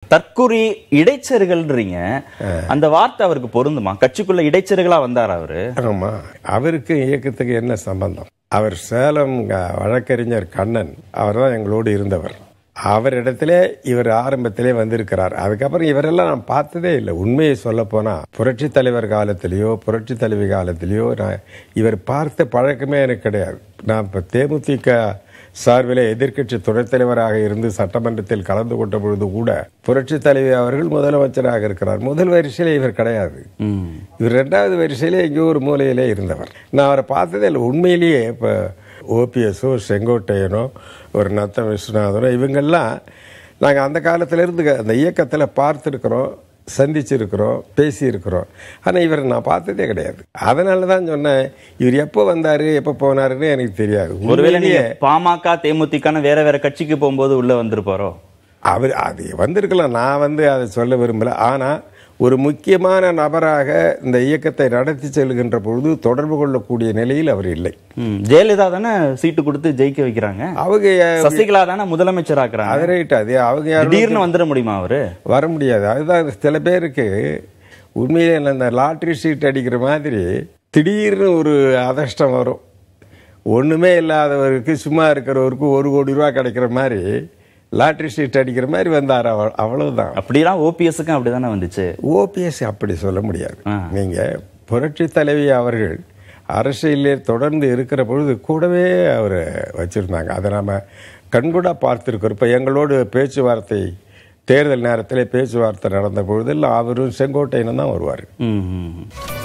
தற்குறி இடைச்சர்கள்ன்றீங்க அந்த வார்த்தை அவருக்கு பொருந்துமா கட்சிக்குள்ள இடைச்சர்களா வந்தார் அவரு ஆமா அவருக்கு இயக்கத்துக்கு என்ன சம்பந்தம் அவர் சேலம் அஹ், வழக்கறிஞர் கண்ணன் அவர் தான் எங்களோடு இருந்தவர் அவரிடத்திலே இவர் ஆரம்பத்திலே வந்திருக்கிறார் அதுக்கப்புறம் இவரெல்லாம் நான் பார்த்ததே இல்லை உண்மையை சொல்ல போனா புரட்சி தலைவர் காலத்திலேயோ புரட்சி தலைவி காலத்திலேயோ நான் இவர் பார்த்த பழக்கமே எனக்கு கிடையாது நான் இப்போ தேமுதிக சார்பிலே எதிர்க்கட்சி துணைத் தலைவராக இருந்து சட்டமன்றத்தில் கலந்து கொண்ட பொழுது கூட புரட்சி தலைவி அவர்கள் முதலமைச்சராக இருக்கிறார் முதல் வரிசையிலே இவர் கிடையாது ம். இவர் ரெண்டாவது வரிசையிலே எங்கேயோ ஒரு மூலையிலே இருந்தவர் நான் அவரை பார்த்ததே இல்லை உண்மையிலேயே இப்போ ஓபிஎஸோ செங்கோட்டையனோ ஒரு நத்தம் விஸ்வநாதனோ இவங்கெல்லாம் நாங்கள் அந்த காலத்திலேருந்து அந்த இயக்கத்தில் பார்த்துருக்குறோம் சந்திச்சிருக்கிறோம் பேசியிருக்கிறோம் ஆனால் இவரை நான் பார்த்ததே கிடையாது அதனால தான் சொன்னேன் இவர் எப்போ வந்தார் எப்போ போனாருன்னு எனக்கு தெரியாது ஒருவேளை நீங்க உண்மையிலேயே பாமக தேமுதிகன்னு வேற வேற கட்சிக்கு போகும்போது உள்ள வந்திருப்பாரோ அவர் அது வந்திருக்கலாம் நான் வந்து அதை சொல்ல விரும்பல ஆனால் ஒரு முக்கியமான நபராக இந்த இயக்கத்தை நடத்தி செல்கின்ற பொழுது தொடர்பு கொள்ளக்கூடிய நிலையில் அவர் இல்லை ம். ஜெயலலிதா தானே சீட்டு கொடுத்து ஜெயிக்க வைக்கிறாங்க அவங்க சசிகலா தானே முதலமைச்சர் ஆக்குறாங்க அது ரைட் அது அவங்க யாரும் திடீர்னு வந்துட முடியுமா அவரு வர முடியாது அதுதான் சில பேருக்கு உண்மையிலே இந்த லாட்ரி சீட் அடிக்கிற மாதிரி திடீர்னு ஒரு அதிர்ஷ்டம் வரும் ஒன்றுமே இல்லாதவருக்கு சும்மா இருக்கிறவருக்கு ஒரு கோடி ரூபா கிடைக்கிற மாதிரி லாட்ரி சீட் அடிக்கிற மாதிரி வந்தார் அவ- அவ்வளவுதான் அப்படிலாம் ஓபிஎஸ்க்கும் அப்படிதானே வந்துச்சு ஓபிஎஸ் அப்படி சொல்ல முடியாது ஆ. நீங்க புரட்சி தலைவி அவர்கள் அரசியலே தொடர்ந்து இருக்கிற பொழுது கூடவே அவர் வச்சிருந்தாங்க அதை நாம கண்கூடா பார்த்துருக்கோம் இப்போ எங்களோடு பேச்சுவார்த்தை தேர்தல் நேரத்திலே பேச்சுவார்த்தை நடந்த பொழுதெல்லாம் அவரும் செங்கோட்டையனும் தான் வருவார் ம், ம்.